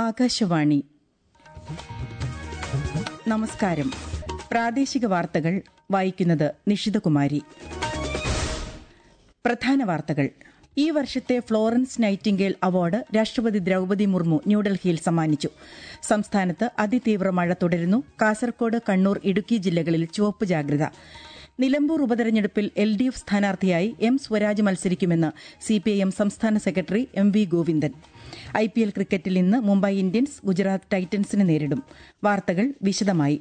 ആകാശവാണി നമസ്കാരം പ്രാദേശിക വാർത്തകൾ വായിക്കുന്നത് നിഷിതകുമാരി പ്രധാന വാർത്തകൾ ഈ വർഷത്തെ ഫ്ലോറൻസ് നൈറ്റിംഗേൽ അവാർഡ് രാഷ്ട്രപതി ദ്രൌപതി മുർമു ന്യൂഡൽഹിയിൽ സമ്മാനിച്ചു സംസ്ഥാനത്ത് അതിതീവ്ര മഴ തുടരുന്നു കാസർകോട് കണ്ണൂർ ഇടുക്കി ജില്ലകളിൽ ചുവപ്പ് ജാഗ്രത നിലമ്പൂർ ഉപതെരഞ്ഞെടുപ്പിൽ എൽ ഡി എഫ് സ്ഥാനാർത്ഥിയായി എം സ്വരാജ് മത്സരിക്കുമെന്ന് സിപിഐഎം സംസ്ഥാന secretary M V Govindan I P L ക്രിക്കറ്റിൽ ഇന്ന് മുംബൈ ഇന്ത്യൻസ് ഗുജറാത്ത് ടൈറ്റൻസിനെ നേരിടും വാർത്തകൾ വിശദമായി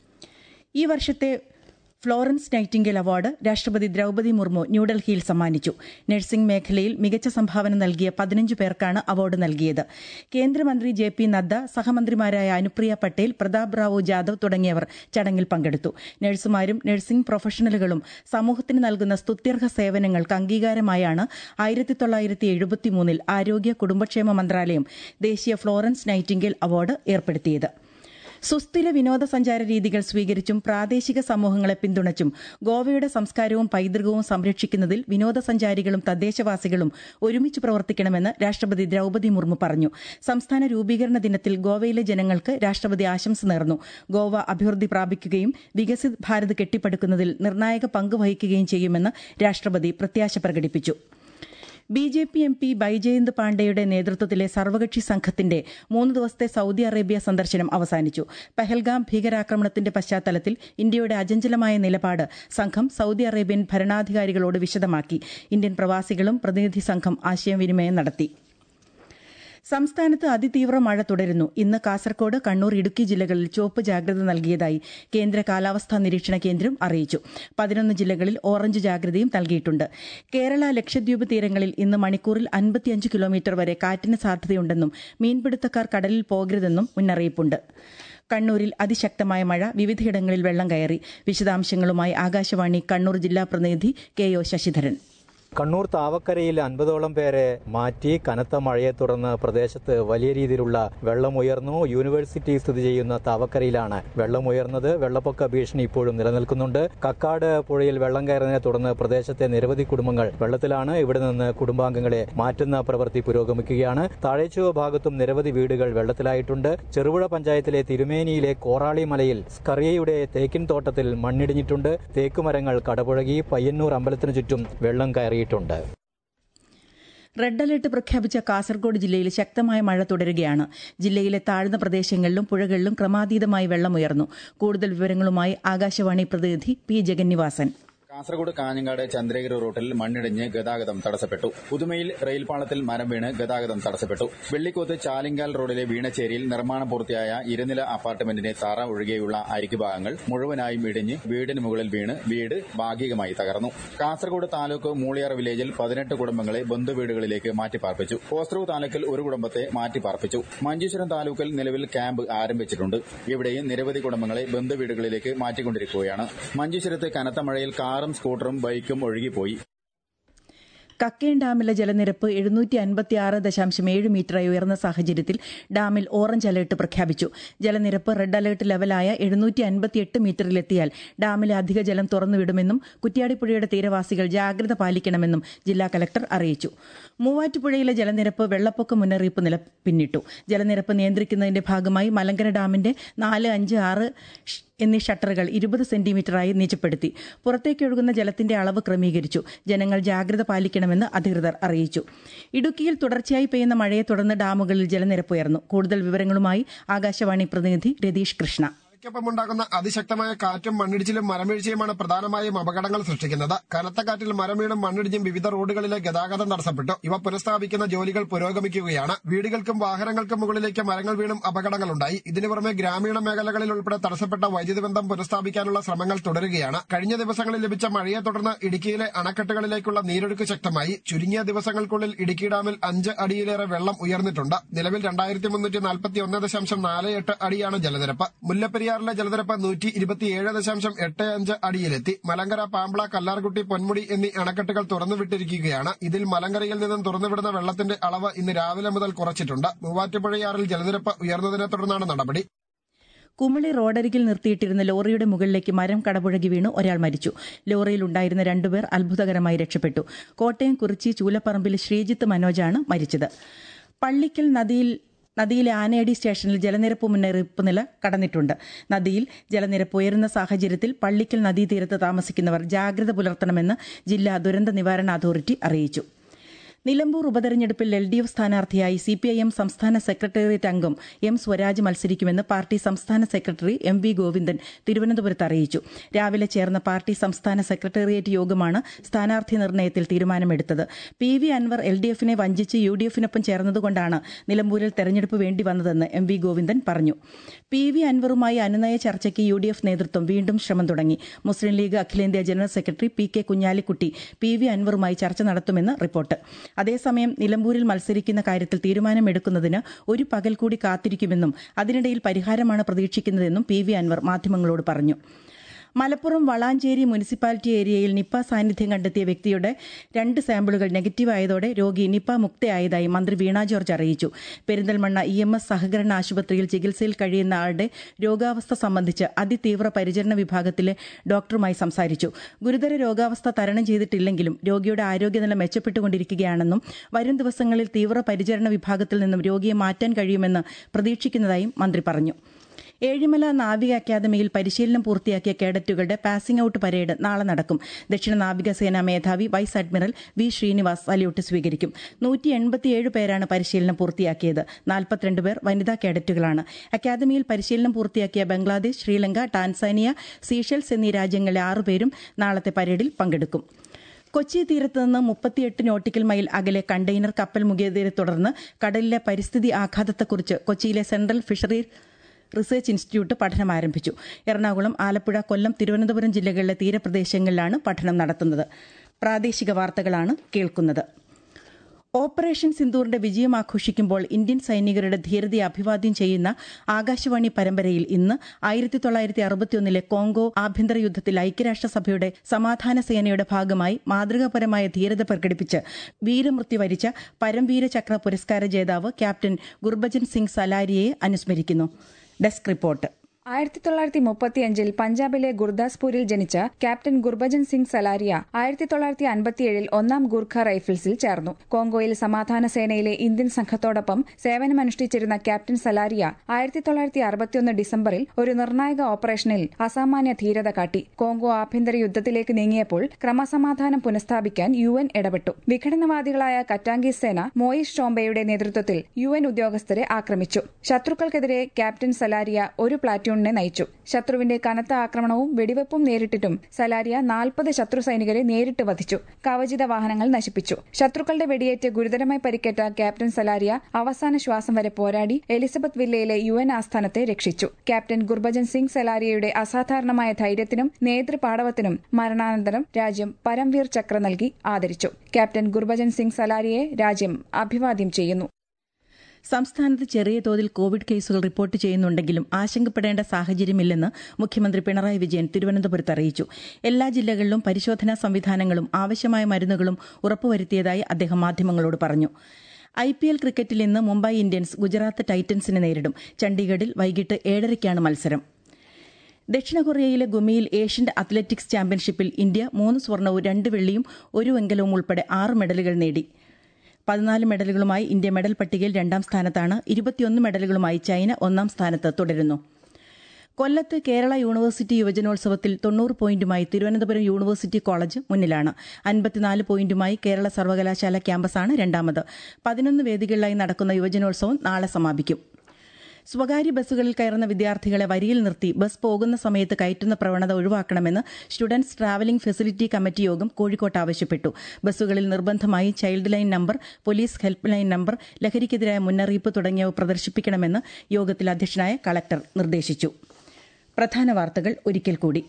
ഈ വർഷത്തെ ഫ്ലോറൻസ് നൈറ്റിംഗേൽ അവാർഡ് രാഷ്ട്രപതി ദ്രൌപതി മുർമു ന്യൂഡൽഹിയിൽ സമ്മാനിച്ചു നഴ്സിംഗ് മേഖലയിൽ മികച്ച സംഭാവന നൽകിയ പതിനഞ്ച് പേർക്കാണ് അവാർഡ് നൽകിയത് കേന്ദ്രമന്ത്രി ജെ പി നദ്ദ സഹമന്ത്രിമാരായ അനുപ്രിയ പട്ടേൽ പ്രതാപ് റാവു ജാദവ് തുടങ്ങിയവർ ചടങ്ങിൽ പങ്കെടുത്തു നഴ്സുമാരും നഴ്സിംഗ് പ്രൊഫഷണലുകളും സമൂഹത്തിന് നൽകുന്ന സ്തുത്യർഹ സേവനങ്ങൾക്ക് അംഗീകാരമായാണ് ആയിരത്തി തൊള്ളായിരത്തി എഴുപത്തിമൂന്നിൽ ആരോഗ്യ കുടുംബക്ഷേമ മന്ത്രാലയം ദേശീയ ഫ്ലോറൻസ് നൈറ്റിംഗേൽ അവാർഡ് ഏർപ്പെടുത്തിയത് സുസ്ഥിര വിനോദസഞ്ചാര രീതികൾ സ്വീകരിച്ചും പ്രാദേശിക സമൂഹങ്ങളെ പിന്തുണച്ചും ഗോവയുടെ സംസ്കാരവും പൈതൃകവും സംരക്ഷിക്കുന്നതിൽ വിനോദസഞ്ചാരികളും തദ്ദേശവാസികളും ഒരുമിച്ച് പ്രവർത്തിക്കണമെന്ന് രാഷ്ട്രപതി ദ്രൌപതി മുർമു പറഞ്ഞു സംസ്ഥാന രൂപീകരണ ദിനത്തിൽ ഗോവയിലെ ജനങ്ങൾക്ക് രാഷ്ട്രപതി ആശംസ നേർന്നു ഗോവ അഭിവൃദ്ധി പ്രാപിക്കുകയും വികസിത് ഭാരത് കെട്ടിപ്പടുക്കുന്നതിൽ നിർണായക പങ്ക് വഹിക്കുകയും ചെയ്യുമെന്ന് രാഷ്ട്രപതി പ്രത്യാശ പ്രകടിപ്പിച്ചു B J P M P Baijayant പാണ്ഡെയുടെ നേതൃത്വത്തിലെ സർവകക്ഷി സംഘത്തിന്റെ മൂന്ന് ദിവസത്തെ സൌദി അറേബ്യ സന്ദർശനം അവസാനിച്ചു പഹൽഗാം ഭീകരാക്രമണത്തിന്റെ പശ്ചാത്തലത്തിൽ ഇന്ത്യയുടെ അചഞ്ചലമായ നിലപാട് സംഘം സൌദി അറേബ്യൻ ഭരണാധികാരികളോട് വിശദമാക്കി ഇന്ത്യൻ പ്രവാസികളും പ്രതിനിധി സംഘം ആശയവിനിമയം നടത്തി സംസ്ഥാനത്ത് അതിതീവ്ര മഴ തുടരുന്നു ഇന്ന് കാസർകോട് കണ്ണൂർ ഇടുക്കി ജില്ലകളിൽ ചുവപ്പ് ജാഗ്രത നൽകിയതായി കേന്ദ്ര കാലാവസ്ഥാ നിരീക്ഷണ കേന്ദ്രം അറിയിച്ചു പതിനൊന്ന് ജില്ലകളിൽ ഓറഞ്ച് ജാഗ്രതയും നൽകിയിട്ടുണ്ട് കേരള ലക്ഷദ്വീപ് തീരങ്ങളിൽ ഇന്ന് മണിക്കൂറിൽ അൻപത്തിയഞ്ച് കിലോമീറ്റർ വരെ കാറ്റിന് സാധ്യതയുണ്ടെന്നും മീൻപിടുത്തക്കാർ കടലിൽ പോകരുതെന്നും മുന്നറിയിപ്പുണ്ട് കണ്ണൂരിൽ അതിശക്തമായ മഴ വിവിധയിടങ്ങളിൽ വെള്ളം കയറി വിശദാംശങ്ങളുമായി ആകാശവാണി കണ്ണൂർ ജില്ലാ പ്രതിനിധി കെ ഒ ശശിധരൻ കണ്ണൂർ താവക്കരയിൽ അൻപതോളം പേരെ മാറ്റി കനത്ത മഴയെ തുടർന്ന് പ്രദേശത്ത് വലിയ രീതിയിലുള്ള വെള്ളം ഉയർന്നു യൂണിവേഴ്സിറ്റി സ്ഥിതി ചെയ്യുന്ന താവക്കരയിലാണ് വെള്ളം ഉയർന്നത് വെള്ളപ്പൊക്ക ഭീഷണി ഇപ്പോഴും നിലനിൽക്കുന്നുണ്ട് കക്കാട് പുഴയിൽ വെള്ളം കയറുന്നതിനെ തുടർന്ന് പ്രദേശത്തെ നിരവധി കുടുംബങ്ങൾ വെള്ളത്തിലാണ് ഇവിടെ നിന്ന് കുടുംബാംഗങ്ങളെ മാറ്റുന്ന പ്രവൃത്തി പുരോഗമിക്കുകയാണ് താഴേച്ചുവ ഭാഗത്തും നിരവധി വീടുകൾ വെള്ളത്തിലായിട്ടുണ്ട് ചെറുപുഴ പഞ്ചായത്തിലെ തിരുമേനിയിലെ കോറാളി മലയിൽ സ്കറിയയുടെ തേക്കിൻ തോട്ടത്തിൽ മണ്ണിടിഞ്ഞിട്ടുണ്ട് തേക്കുമരങ്ങൾ കടപുഴകി പയ്യന്നൂർ അമ്പലത്തിനു ചുറ്റും വെള്ളം കയറി അറിയിട്ടുണ്ട് റെഡ് അലർട്ട് പ്രഖ്യാപിച്ച കാസർഗോഡ് ജില്ലയിൽ ശക്തമായ മഴ തുടരുകയാണ് ജില്ലയിലെ താഴ്ന്ന പ്രദേശങ്ങളിലും പുഴകളിലും ക്രമാതീതമായി വെള്ളമുയർന്നു കൂടുതൽ വിവരങ്ങളുമായി ആകാശവാണി പ്രതിനിധി പി ജഗന്നിവാസൻ കാസർഗോഡ് കാഞ്ഞങ്ങാട് ചന്ദ്രഗിരി റൂട്ടിൽ മണ്ണിടിഞ്ഞ് ഗതാഗതം തടസ്സപ്പെട്ടു പുതുമയിൽ റെയിൽപാളത്തിൽ മരം വീണ് ഗതാഗതം തടസ്സപ്പെട്ടു വെള്ളിക്കോത്ത് ചാലിങ്കാൽ റോഡിലെ വീണച്ചേരിയിൽ നിർമ്മാണം പൂർത്തിയായ ഇരുനില അപ്പാർട്ട്മെന്റിന്റെ തറ ഒഴികെയുള്ള അരികു ഭാഗങ്ങൾ മുഴുവനായും ഇടിഞ്ഞ് വീടിന് മുകളിൽ വീണ് വീട് ഭാഗികമായി തകർന്നു കാസർഗോഡ് താലൂക്ക് മൂളിയാർ വില്ലേജിൽ പതിനെട്ട് കുടുംബങ്ങളെ ബന്ധുവീടുകളിലേക്ക് മാറ്റിപ്പാർപ്പിച്ചു പോസ്ത്രൂ താലൂക്കിൽ ഒരു കുടുംബത്തെ മാറ്റിപ്പാർപ്പിച്ചു മഞ്ചേശ്വരം താലൂക്കിൽ നിലവിൽ ക്യാമ്പ് ആരംഭിച്ചിട്ടുണ്ട് ഇവിടെയും നിരവധി കുടുംബങ്ങളെ ബന്ധുവീടുകളിലേക്ക് മാറ്റിക്കൊണ്ടിരിക്കുകയാണ് മഞ്ചേശ്വരത്ത് കനത്ത മഴയിൽ കാറും സ്കൂട്ടറും ബൈക്കും ഒഴുകിപ്പോയി കക്കയം ഡാമിലെ ജലനിരപ്പ് എഴുന്നൂറ്റി അൻപത്തിയാറ് ദശാംശം ഏഴ് മീറ്ററായി ഉയർന്ന സാഹചര്യത്തിൽ ഡാമിൽ ഓറഞ്ച് അലർട്ട് പ്രഖ്യാപിച്ചു ജലനിരപ്പ് റെഡ് അലർട്ട് ലെവലായ എഴുന്നൂറ്റി അൻപത്തിയെട്ട് മീറ്ററിലെത്തിയാൽ ഡാമിലെ അധിക ജലം തുറന്നുവിടുമെന്നും കുറ്റ്യാടിപ്പുഴയുടെ തീരവാസികൾ ജാഗ്രത പാലിക്കണമെന്നും ജില്ലാ കലക്ടർ അറിയിച്ചു മൂവാറ്റുപുഴയിലെ ജലനിരപ്പ് വെള്ളപ്പൊക്ക മുന്നറിയിപ്പ് നില പിന്നിട്ടു ജലനിരപ്പ് നിയന്ത്രിക്കുന്നതിന്റെ ഭാഗമായി മലങ്കര ഡാമിന്റെ നാല് അഞ്ച് ആറ് എന്നീ ഷട്ടറുകൾ ഇരുപത് സെന്റിമീറ്ററായി നീച്ചപ്പെടുത്തി പുറത്തേക്കൊഴുകുന്ന ജലത്തിന്റെ അളവ് ക്രമീകരിച്ചു ജനങ്ങൾ ജാഗ്രത പാലിക്കണമെന്ന് അധികൃതർ അറിയിച്ചു ഇടുക്കിയിൽ തുടർച്ചയായി പെയ്യുന്ന മഴയെ തുടർന്ന് ഡാമുകളിൽ ജലനിരപ്പ് ഉയർന്നു കൂടുതൽ വിവരങ്ങളുമായി ആകാശവാണി പ്രതിനിധി രതീഷ് കൃഷ്ണ മഴയ്ക്കൊപ്പമുണ്ടാകുന്ന അതിശക്തമായ കാറ്റും മണ്ണിടിച്ചിലും മരംവീഴ്ചയുമാണ് പ്രധാനമായും അപകടങ്ങൾ സൃഷ്ടിക്കുന്നത് കനത്ത കാറ്റിൽ മരം വീണും മണ്ണിടിഞ്ഞും വിവിധ റോഡുകളിലെ ഗതാഗതം തടസ്സപ്പെട്ടു ഇവ പുനഃസ്ഥാപിക്കുന്ന ജോലികൾ പുരോഗമിക്കുകയാണ് വീടുകൾക്കും വാഹനങ്ങൾക്കും മുകളിലേക്ക് മരങ്ങൾ വീണും അപകടങ്ങളുണ്ടായി ഇതിനു പുറമെ ഗ്രാമീണ മേഖലകളിൽ ഉൾപ്പെടെ തടസ്സപ്പെട്ട വൈദ്യുതി ബന്ധം പുനഃസ്ഥാപിക്കാനുള്ള ശ്രമങ്ങൾ തുടരുകയാണ് കഴിഞ്ഞ ദിവസങ്ങളിൽ ലഭിച്ച മഴയെ തുടർന്ന് ഇടുക്കിയിലെ അണക്കെട്ടുകളിലേക്കുള്ള നീരൊഴുക്ക് ശക്തമായി ചുരുങ്ങിയ ദിവസങ്ങൾക്കുള്ളിൽ ഇടുക്കി ഡാമിൽ അഞ്ച് അടിയിലേറെ വെള്ളം ഉയർന്നിട്ടുണ്ട് നിലവിൽ രണ്ടായിരത്തി മുന്നൂറ്റി നാൽപ്പത്തി ഒന്ന് ദശാംശം നാല് എട്ട് അടിയാണ് ജലനിരപ്പ് മുല്ലപ്പെരിയാർ പെരിയാറിലെ ജലനിരപ്പ് നൂറ്റി ഇരുപത്തിയേഴ് ദശാംശം എട്ട് അഞ്ച് അടിയിലെത്തി മലങ്കര പാമ്പള കല്ലാർകുട്ടി പൊന്മുടി എന്നീ അണക്കെട്ടുകൾ തുറന്നുവിട്ടിരിക്കുകയാണ് ഇതിൽ മലങ്കരയിൽ നിന്നും തുറന്നുവിടുന്ന വെള്ളത്തിന്റെ അളവ് ഇന്ന് രാവിലെ മുതൽ കുറച്ചിട്ടുണ്ട് മൂവാറ്റുപുഴയാറിൽ ജലനിരപ്പ് ഉയർന്നതിനെ തുടർന്നാണ് നടപടി കുമളി റോഡരികിൽ നിർത്തിയിട്ടിരുന്ന ലോറിയുടെ മുകളിലേക്ക് മരം കടപുഴകി വീണു ഒരാൾ മരിച്ചു ലോറിയിലുണ്ടായിരുന്ന രണ്ടുപേർ അത്ഭുതകരമായി രക്ഷപ്പെട്ടു കോട്ടയം കുറിച്ചി ചൂലപ്പറമ്പിൽ ശ്രീജിത്ത് മനോജാണ് മരിച്ചത് പള്ളിക്കൽ നദിയിൽ നദിയിലെ ആനയടി സ്റ്റേഷനിൽ ജലനിരപ്പ് മുന്നറിയിപ്പ് നില കടന്നിട്ടുണ്ട് നദിയിൽ ജലനിരപ്പ് ഉയരുന്ന സാഹചര്യത്തിൽ പള്ളിക്കൽ നദീതീരത്ത് താമസിക്കുന്നവർ ജാഗ്രത പുലർത്തണമെന്ന് ജില്ലാ ദുരന്ത നിവാരണ അതോറിറ്റി അറിയിച്ചു നിലമ്പൂർ ഉപതെരഞ്ഞെടുപ്പിൽ എൽ ഡി എഫ് സ്ഥാനാർത്ഥിയായി സിപിഐഎം സംസ്ഥാന സെക്രട്ടേറിയറ്റ് അംഗം എം സ്വരാജ് മത്സരിക്കുമെന്ന് പാർട്ടി സംസ്ഥാന സെക്രട്ടറി എം വി ഗോവിന്ദൻ തിരുവനന്തപുരത്ത് അറിയിച്ചു രാവിലെ ചേർന്ന പാർട്ടി സംസ്ഥാന സെക്രട്ടേറിയറ്റ് യോഗമാണ് സ്ഥാനാർത്ഥി നിർണയത്തിൽ തീരുമാനമെടുത്തത് P V Anvar L D എഫിനെ വഞ്ചിച്ച് യു ഡി എഫിനൊപ്പം ചേർന്നതുകൊണ്ടാണ് നിലമ്പൂരിൽ തെരഞ്ഞെടുപ്പ് വേണ്ടി വന്നതെന്ന് എം വി ഗോവിന്ദൻ പറഞ്ഞു പി വി അൻവറുമായി അനുനയ ചർച്ചയ്ക്ക് യു ഡി എഫ് നേതൃത്വം വീണ്ടും ശ്രമം തുടങ്ങി മുസ്ലിം ലീഗ് അഖിലേന്ത്യാ general secretary P K Kunhalikutty P V അൻവറുമായി ചർച്ച നടത്തുമെന്ന് റിപ്പോർട്ട് അതേസമയം നിലമ്പൂരിൽ മത്സരിക്കുന്ന കാര്യത്തിൽ തീരുമാനമെടുക്കുന്നതിന് ഒരു പകൽ കൂടി കാത്തിരിക്കുമെന്നും അതിനിടയിൽ പരിഹാരമാണ് പ്രതീക്ഷിക്കുന്നതെന്നും പി വി അൻവർ മാധ്യമങ്ങളോട് പറഞ്ഞു മലപ്പുറം വളാഞ്ചേരി മുനിസിപ്പാലിറ്റി ഏരിയയിൽ നിപ്പ സാന്നിധ്യം കണ്ടെത്തിയ വ്യക്തിയുടെ രണ്ട് സാമ്പിളുകൾ നെഗറ്റീവ് ആയതോടെ രോഗി നിപ്പ മുക്തയായതായി മന്ത്രി വീണ ജോർജ് അറിയിച്ചു പെരിന്തൽമണ്ണ ഇ എം എസ് സഹകരണ ആശുപത്രിയിൽ ചികിത്സയിൽ കഴിയുന്ന ആളുടെ രോഗാവസ്ഥ സംബന്ധിച്ച് അതിതീവ്ര പരിചരണ വിഭാഗത്തിലെ ഡോക്ടറുമായി സംസാരിച്ചു ഗുരുതര രോഗാവസ്ഥ തരണം ചെയ്തിട്ടില്ലെങ്കിലും രോഗിയുടെ ആരോഗ്യനില മെച്ചപ്പെട്ടുകൊണ്ടിരിക്കുകയാണെന്നും വരും ദിവസങ്ങളിൽ തീവ്ര പരിചരണ വിഭാഗത്തിൽ നിന്നും രോഗിയെ മാറ്റാൻ കഴിയുമെന്ന് പ്രതീക്ഷിക്കുന്നതായും മന്ത്രി പറഞ്ഞു ഏഴിമല നാവിക അക്കാദമിയിൽ പരിശീലനം പൂർത്തിയാക്കിയ കേഡറ്റുകളുടെ പാസിംഗ് ഔട്ട് പരേഡ് നാളെ നടക്കും ദക്ഷിണ നാവികസേനാ മേധാവി vice admiral V Srinivas salute സ്വീകരിക്കും നൂറ്റി എൺപത്തിയേഴ് പേരാണ് പരിശീലനം പൂർത്തിയാക്കിയത് നാൽപ്പത്തിരണ്ട് പേർ വനിതാ കേഡറ്റുകളാണ് അക്കാദമിയിൽ പരിശീലനം പൂർത്തിയാക്കിയ ബംഗ്ലാദേശ് ശ്രീലങ്ക ടാൻസാനിയ സീഷെൽസ് എന്നീ രാജ്യങ്ങളിലെ ആറുപേരും നാളത്തെ പരേഡിൽ പങ്കെടുക്കും കൊച്ചി തീരത്ത് നിന്ന് മുപ്പത്തിയെട്ട് നോട്ടിക്കൽ മൈൽ അകലെ കണ്ടെയ്നർ കപ്പൽ മുങ്ങിയതിനെ തുടർന്ന് കടലിലെ പരിസ്ഥിതി ആഘാതത്തെക്കുറിച്ച് കൊച്ചിയിലെ സെൻട്രൽ ഫിഷറി റിസർച്ച് ഇൻസ്റ്റിറ്റ്യൂട്ട് പഠനം ആരംഭിച്ചു എറണാകുളം ആലപ്പുഴ കൊല്ലം തിരുവനന്തപുരം ജില്ലകളിലെ തീരപ്രദേശങ്ങളിലാണ് പഠനം നടത്തുന്നത് പ്രാദേശിക വാർത്തകളാണ് കേൾക്കുന്നത് ഓപ്പറേഷൻ സിന്ദൂറിന്റെ വിജയം ആഘോഷിക്കുമ്പോൾ ഇന്ത്യൻ സൈനികരുടെ ധീരതയെ അഭിവാദ്യം ചെയ്യുന്ന ആകാശവാണി പരമ്പരയിൽ ഇന്ന് ആയിരത്തി തൊള്ളായിരത്തി അറുപത്തിയൊന്നിലെ കോങ്കോ ആഭ്യന്തര യുദ്ധത്തിൽ ഐക്യരാഷ്ട്രസഭയുടെ സമാധാന സേനയുടെ ഭാഗമായി മാതൃകാപരമായ ധീരത പ്രകടിപ്പിച്ച് വീരമൃത്യു വരിച്ച പരംവീര ചക്ര പുരസ്കാര ജേതാവ് ക്യാപ്റ്റൻ ഗുർബജൻ സിംഗ് സലാരിയെ അനുസ്മരിക്കുന്നു ഡെസ്ക് റിപ്പോർട്ട് ആയിരത്തി തൊള്ളായിരത്തി മുപ്പത്തിയഞ്ചിൽ പഞ്ചാബിലെ ഗുർദാസ്പൂരിൽ ജനിച്ച ക്യാപ്റ്റൻ ഗുർബജൻ സിംഗ് സലാരിയ ആയിരത്തി തൊള്ളായിരത്തി അൻപത്തിയേഴിൽ ഒന്നാം ഗൂർഖ റൈഫിൾസിൽ ചേർന്നു കോങ്കോയിൽ സമാധാന സേനയിലെ ഇന്ത്യൻ സംഘത്തോടൊപ്പം സേവനമനുഷ്ഠിച്ചിരുന്ന ക്യാപ്റ്റൻ സലാരിയ ആയിരത്തി തൊള്ളായിരത്തി അറുപത്തിയൊന്ന് ഡിസംബറിൽ ഒരു നിർണായക ഓപ്പറേഷനിൽ അസാമാന്യ ധീരത കാട്ടി കോങ്കോ ആഭ്യന്തര യുദ്ധത്തിലേക്ക് നീങ്ങിയപ്പോൾ ക്രമസമാധാനം പുനഃസ്ഥാപിക്കാൻ യു എൻ ഇടപെട്ടു വിഘടനവാദികളായ കറ്റാങ്കി സേന മോയിസ് ഷോംബെയുടെ നേതൃത്വത്തിൽ യു എൻ ഉദ്യോഗസ്ഥരെ ആക്രമിച്ചു ശത്രുക്കൾക്കെതിരെ ക്യാപ്റ്റൻ സലാരിയ ഒരു പ്ലാറ്റൂൺ പ്ലാറ്റൂണിനെ നയിച്ചു ശത്രുവിന്റെ കനത്ത ആക്രമണവും വെടിവെപ്പും നേരിട്ടിട്ടും സലാരിയ നാൽപ്പത് ശത്രു സൈനികരെ നേരിട്ട് വധിച്ചു കവചിത വാഹനങ്ങൾ നശിപ്പിച്ചു ശത്രുക്കളുടെ വെടിയേറ്റ് ഗുരുതരമായി പരിക്കേറ്റ ക്യാപ്റ്റൻ സലാരിയ അവസാന ശ്വാസം വരെ പോരാടി എലിസബത്ത് വില്ലയിലെ യു എൻ ആസ്ഥാനത്തെ രക്ഷിച്ചു ക്യാപ്റ്റൻ ഗുർബജൻ സിംഗ് സലാരിയയുടെ അസാധാരണമായ ധൈര്യത്തിനും നേതൃപാടവത്തിനും മരണാനന്തരം രാജ്യം പരംവീർ ചക്ര നൽകി ആദരിച്ചു ക്യാപ്റ്റൻ ഗുർബജൻ സിംഗ് സലാരിയെ രാജ്യം അഭിവാദ്യം ചെയ്യുന്നു സംസ്ഥാനത്ത് ചെറിയ തോതിൽ കോവിഡ് കേസുകൾ റിപ്പോർട്ട് ചെയ്യുന്നുണ്ടെങ്കിലും ആശങ്കപ്പെടേണ്ട സാഹചര്യമില്ലെന്ന് മുഖ്യമന്ത്രി പിണറായി വിജയൻ തിരുവനന്തപുരത്ത് അറിയിച്ചു എല്ലാ ജില്ലകളിലും പരിശോധനാ സംവിധാനങ്ങളും ആവശ്യമായ മരുന്നുകളും ഉറപ്പുവരുത്തിയതായി അദ്ദേഹം മാധ്യമങ്ങളോട് പറഞ്ഞു ഐ പി എൽ ക്രിക്കറ്റിൽ ഇന്ന് മുംബൈ ഇന്ത്യൻസ് ഗുജറാത്ത് ടൈറ്റൻസിനെ നേരിടും ചണ്ഡീഗഡിൽ വൈകിട്ട് ഏഴരയ്ക്കാണ് മത്സരം ദക്ഷിണ കൊറിയയിലെ ഗുമിയിൽ ഏഷ്യൻ അത്ലറ്റിക്സ് ചാമ്പ്യൻഷിപ്പിൽ ഇന്ത്യ മൂന്ന് സ്വർണവും രണ്ട് വെള്ളിയും ഒരു വെങ്കലവും ഉൾപ്പെടെ ആറ് മെഡലുകൾ നേടി പതിനാല് മെഡലുകളുമായി ഇന്ത്യ മെഡൽ പട്ടികയിൽ രണ്ടാം സ്ഥാനത്താണ് ഇരുപത്തിയൊന്ന് മെഡലുകളുമായി ചൈന ഒന്നാം സ്ഥാനത്ത് തുടരുന്നു കൊല്ലത്ത് കേരള യൂണിവേഴ്സിറ്റി യുവജനോത്സവത്തിൽ തൊണ്ണൂറ് പോയിന്റുമായി തിരുവനന്തപുരം യൂണിവേഴ്സിറ്റി കോളേജ് മുന്നിലാണ് അൻപത്തിനാല് പോയിന്റുമായി കേരള സർവകലാശാല ക്യാമ്പസാണ് രണ്ടാമത് പതിനൊന്ന് വേദികളിലായി നടക്കുന്ന യുവജനോത്സവം നാളെ സമാപിക്കും സ്വകാര്യ ബസ്സുകളിൽ കയറുന്ന വിദ്യാർത്ഥികളെ വരിയിൽ നിർത്തി ബസ് പോകുന്ന സമയത്ത് കയറ്റുന്ന പ്രവണത ഒഴിവാക്കണമെന്ന് സ്റ്റുഡൻസ് ട്രാവലിംഗ് ഫെസിലിറ്റി കമ്മിറ്റി യോഗം കോഴിക്കോട്ട് ആവശ്യപ്പെട്ടു ബസ്സുകളിൽ നിർബന്ധമായി child line number police help line number ലഹരിക്കെതിരായ മുന്നറിയിപ്പ് തുടങ്ങിയവ പ്രദർശിപ്പിക്കണമെന്ന് യോഗത്തിൽ അധ്യക്ഷനായ കളക്ടർ നിർദ്ദേശിച്ചു പ്രധാന വാർത്തകൾ ഒരിക്കൽ കൂടി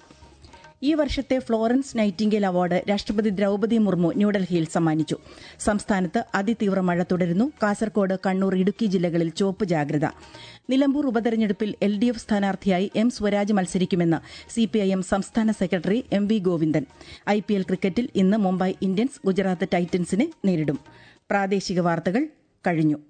ഈ വർഷത്തെ ഫ്ലോറൻസ് നൈറ്റിംഗേൽ അവാർഡ് രാഷ്ട്രപതി ദ്രൌപതി മുർമു ന്യൂഡൽഹിയിൽ സമ്മാനിച്ചു സംസ്ഥാനത്ത് അതിതീവ്ര മഴ തുടരുന്നു കാസർകോട് കണ്ണൂർ ഇടുക്കി ജില്ലകളിൽ ചുവപ്പ് ജാഗ്രത നിലമ്പൂർ ഉപതെരഞ്ഞെടുപ്പിൽ എൽ ഡി എഫ് സ്ഥാനാർത്ഥിയായി എം സ്വരാജ് മത്സരിക്കുമെന്ന് സിപിഐഎം സംസ്ഥാന secretary M V Govindan I P L ക്രിക്കറ്റിൽ ഇന്ന് മുംബൈ ഇന്ത്യൻസ് ഗുജറാത്ത് ടൈറ്റൻസിനെ നേരിടും പ്രാദേശിക വാർത്തകൾ കഴിഞ്ഞു